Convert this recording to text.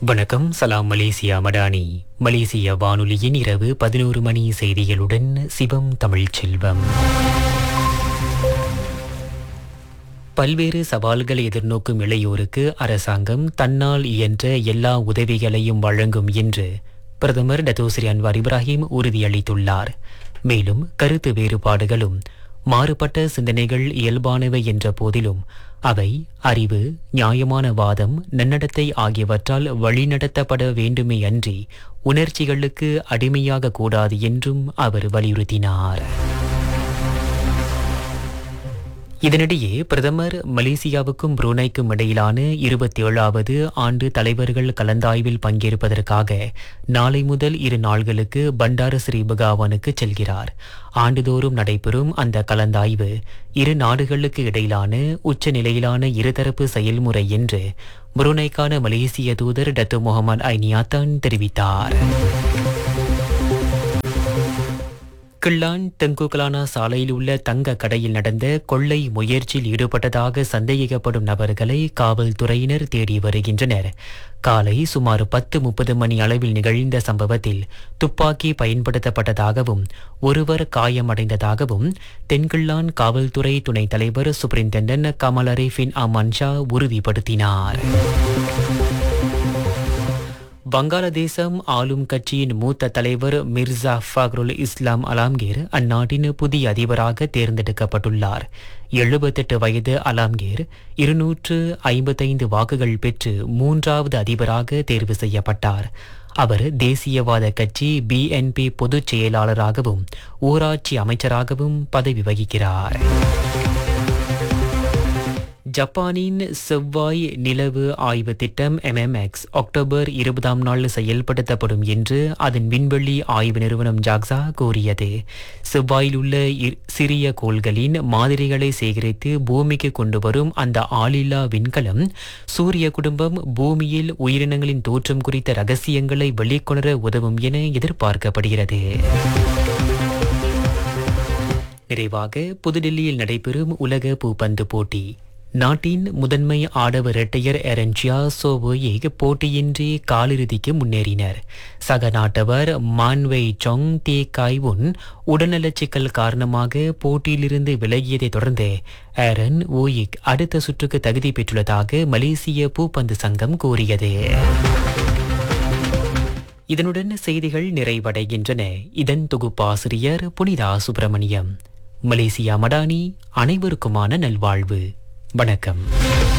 வணக்கம் சலாம் மலேசியா மடானி மலேசிய வானொலியின் இரவு பதினோரு மணி செய்திகளுடன் சிவம் தமிழ்ச் செல்வம் பல்வேறு சவால்களை எதிர்நோக்கும் இளையோருக்கு அரசாங்கம் தன்னால் இயன்ற எல்லா உதவிகளையும் வழங்கும் என்று பிரதமர் டத்தோஸ்ரீ அன்வார் இப்ராஹிம் உறுதியளித்துள்ளார் மேலும் கருத்து வேறுபாடுகளும் மாறுபட்ட சிந்தனைகள் இயல்பானவை என்ற போதிலும் அவை அறிவு நியாயமான வாதம் நன்னடத்தை ஆகியவற்றால் வழிநடத்தப்பட வேண்டுமே அன்றி உணர்ச்சிகளுக்கு அடிமையாக கூடாது என்றும் அவர் வலியுறுத்தினார் இதனிடையே பிரதமர் மலேசியாவுக்கும் புரூனைக்கும் இடையிலான இருபத்தி ஏழாவது ஆண்டு தலைவர்கள் கலந்தாய்வில் பங்கேற்பதற்காக நாளை முதல் இரு நாள்களுக்கு பண்டார ஸ்ரீ பகாவானுக்கு செல்கிறார் ஆண்டுதோறும் நடைபெறும் அந்த கலந்தாய்வு இரு நாடுகளுக்கு இடையிலான உச்ச நிலையிலான இருதரப்பு செயல்முறை என்று புரூனைக்கான மலேசிய தூதர் டத்து முகமது ஐனியாத்தான் தெரிவித்தார் கிள்ளான் தெங்குகலானா சாலையில் உள்ள தங்க கடையில் நடந்த கொள்ளை முயற்சியில் ஈடுபட்டதாக சந்தேகிக்கப்படும் நபர்களை காவல்துறையினர் தேடி வருகின்றனர் காலை சுமார் பத்து முப்பது மணி அளவில் நிகழ்ந்த சம்பவத்தில் துப்பாக்கி பயன்படுத்தப்பட்டதாகவும் ஒருவர் காயமடைந்ததாகவும் தென்கிள்ளான் காவல்துறை துணைத் தலைவர் superintendent Kamal Arefin Aman Shah உறுதிப்படுத்தினார் வங்காளதேசம் ஆளும் கட்சியின் மூத்த தலைவர் மிர்சா ஃபக்ருல் இஸ்லாம் அலாம்கீர் அந்நாட்டின் புதிய அதிபராக தேர்ந்தெடுக்கப்பட்டுள்ளார் எழுபத்தெட்டு வயது அலாம்கீர் இருநூற்று ஐம்பத்தைந்து வாக்குகள் பெற்று மூன்றாவது அதிபராக தேர்வு செய்யப்பட்டார் அவர் தேசியவாத கட்சி பிஎன்பி பொதுச் செயலாளராகவும் ஊராட்சி அமைச்சராகவும் பதவி வகிக்கிறார் ஜப்பானின் செவ்வாய் நிலவு ஆய்வு திட்டம் எம்எம்எக்ஸ் அக்டோபர் இருபதாம் நாள் செயல்படுத்தப்படும் என்று அதன் விண்வெளி ஆய்வு நிறுவனம் ஜாக்ஸா கூறியது செவ்வாயில் உள்ள இ- சிறிய கோள்களின் மாதிரிகளை சேகரித்து பூமிக்கு கொண்டு வரும் அந்த ஆளில்லா விண்கலம் சூரிய குடும்பம் பூமியில் உயிரினங்களின் தோற்றம் குறித்த ரகசியங்களை வெளிக்கொணர உதவும் என எதிர்பார்க்கப்படுகிறது நிறைவாக புதுடில்லியில் நடைபெறும் உலக பூப்பந்து போட்டி நாட்டின் முதன்மை ஆடவர் இரட்டையர் எரன்ஜியா சோவோயே போட்டியின்றி காலிறுதிக்கு முன்னேறினர் சக நாட்டவர் மான்வை சொங் தே காய்வுன் உடல்நலச் சிக்கல் காரணமாக போட்டியிலிருந்து விலகியதைத் தொடர்ந்து ஏரன் ஓயிக் அடுத்த சுற்றுக்கு தகுதி பெற்றுள்ளதாக மலேசிய பூப்பந்து சங்கம் கூறியது இதனுடன் செய்திகள் நிறைவடைகின்றன இதன் தொகுப்பாசிரியர் புனிதா சுப்பிரமணியம் மலேசியா மடானி அனைவருக்குமான நல்வாழ்வு வணக்கம்